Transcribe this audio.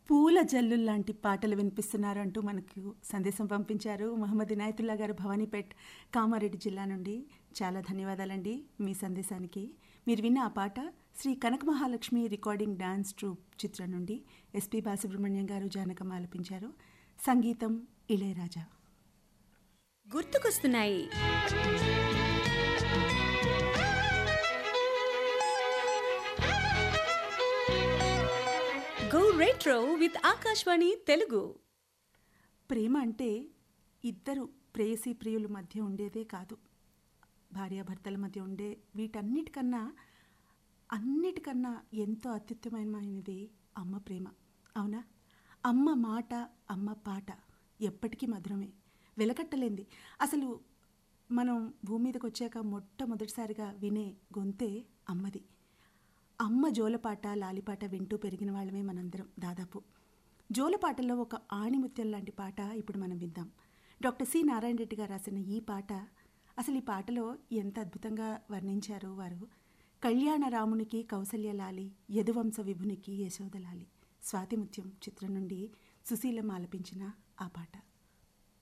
పూల జల్లు లాంటి పాటలు వినిపిస్తున్నారు అంటూ మనకు సందేశం పంపించారు మహమ్మద్ ఇనాయతుల్లా గారు భవానీపేట్ కామారెడ్డి జిల్లా నుండి చాలా ధన్యవాదాలండి మీ సందేశానికి మీరు విన్న ఆ పాట Sri Kanaka Mahalakshmi recording dance troupe చిత్రం నుండి ఎస్పి బాలసుబ్రహ్మణ్యం గారు జానకమ్మ ఆలపించారు సంగీతం ఇళయరాజా గుర్తుకొస్తున్నాయి go retro with Akashvani Telugu ప్రేమ అంటే ఇద్దరు ప్రేయసీ ప్రియుల మధ్య ఉండేదే కాదు భార్యాభర్తల మధ్య ఉండే వీటన్నిటికన్నా అన్నిటికన్నా ఎంతో అత్యుత్తమమైనది అమ్మ ప్రేమ అవునా అమ్మ మాట అమ్మ పాట ఎప్పటికీ మధురమే వెలకట్టలేంది అసలు మనం భూమి మీదకి వచ్చాక మొట్టమొదటిసారిగా వినే గొంతే అమ్మది అమ్మ జోలపాట లాలిపాట వింటూ పెరిగిన వాళ్ళమే మనందరం దాదాపు జోలపాటలో ఒక ఆణిముత్యం లాంటి పాట ఇప్పుడు మనం విందాం డాక్టర్ సి నారాయణ రెడ్డి గారు రాసిన ఈ పాట అసలు ఈ పాటలో ఎంత అద్భుతంగా వర్ణించారో వారు కళ్యాణ రామునికి కౌసల్యలాలి యదువంశ విభునికి యశోదలాలి స్వాతిముత్యం చిత్రం నుండి సుశీలం ఆలపించిన ఆ పాట